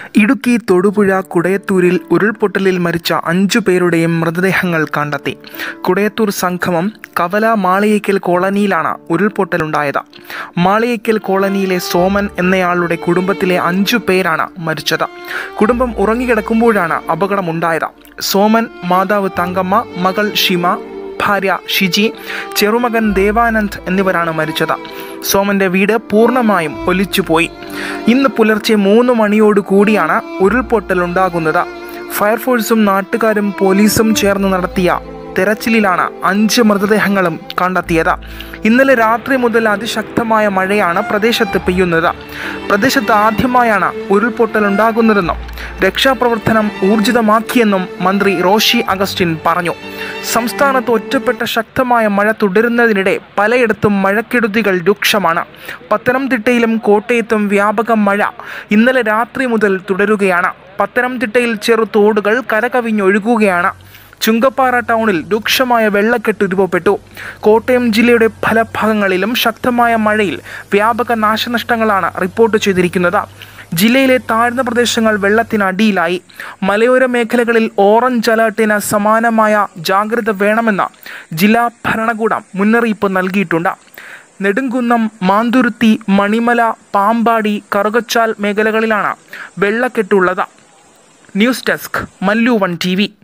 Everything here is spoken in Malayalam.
ഇടുക്കി തൊടുപുഴ കുടയത്തൂരിൽ ഉരുൾപൊട്ടലിൽ മരിച്ച അഞ്ചു പേരുടെയും മൃതദേഹങ്ങൾ കണ്ടെത്തി കുടയത്തൂർ സംഗമം കവല മാളിയേക്കൽ കോളനിയിലാണ് ഉരുൾപൊട്ടലുണ്ടായത് മാളിയേക്കൽ കോളനിയിലെ സോമൻ എന്നയാളുടെ കുടുംബത്തിലെ അഞ്ചു പേരാണ് മരിച്ചത് കുടുംബം ഉറങ്ങിക്കിടക്കുമ്പോഴാണ് അപകടമുണ്ടായത് സോമൻ മാതാവ് തങ്കമ്മ മകൾ ഷിമ ഭാര്യ ഷിജി ചെറുമകൻ ദേവാനന്ദ് എന്നിവരാണ് മരിച്ചത് സോമന്റെ വീട് പൂർണ്ണമായും ഒലിച്ചുപോയി ഇന്ന് പുലർച്ചെ മൂന്ന് മണിയോട് കൂടിയാണ് ഉരുൾപൊട്ടലുണ്ടാകുന്നത് ഫയർഫോഴ്സും നാട്ടുകാരും പോലീസും ചേർന്ന് നടത്തിയ തെരച്ചിലിലാണ് അഞ്ച് മൃതദേഹങ്ങളും കണ്ടെത്തിയത് ഇന്നലെ രാത്രി മുതൽ അതിശക്തമായ മഴയാണ് പ്രദേശത്ത് പെയ്യുന്നത് പ്രദേശത്ത് ആദ്യമായാണ് ഉരുൾപൊട്ടലുണ്ടാകുന്നതെന്നും രക്ഷാപ്രവർത്തനം ഊർജിതമാക്കിയെന്നും മന്ത്രി റോഷി അഗസ്റ്റിൻ പറഞ്ഞു സംസ്ഥാനത്ത് ഒറ്റപ്പെട്ട ശക്തമായ മഴ തുടരുന്നതിനിടെ പലയിടത്തും മഴക്കെടുതികൾ രൂക്ഷമാണ് പത്തനംതിട്ടയിലും കോട്ടയത്തും വ്യാപക മഴ ഇന്നലെ രാത്രി മുതൽ തുടരുകയാണ് പത്തനംതിട്ടയിൽ ചെറു തോടുകൾ കരകവിഞ്ഞൊഴുകുകയാണ് ചുങ്കപ്പാറ ടൗണിൽ രൂക്ഷമായ വെള്ളക്കെട്ട് രൂപപ്പെട്ടു കോട്ടയം ജില്ലയുടെ പല ഭാഗങ്ങളിലും ശക്തമായ മഴയിൽ വ്യാപക നാശനഷ്ടങ്ങളാണ് റിപ്പോർട്ട് ചെയ്തിരിക്കുന്നത് ജില്ലയിലെ താഴ്ന്ന പ്രദേശങ്ങൾ വെള്ളത്തിനടിയിലായി മലയോര മേഖലകളിൽ ഓറഞ്ച് അലർട്ടിന് സമാനമായ ജാഗ്രത വേണമെന്ന് ജില്ലാ ഭരണകൂടം മുന്നറിയിപ്പ് നൽകിയിട്ടുണ്ട് നെടുങ്കുന്നം മാന്തുരുത്തി മണിമല പാമ്പാടി കറുകച്ചാൽ മേഖലകളിലാണ് വെള്ളക്കെട്ടുള്ളത് news desk Mallu one T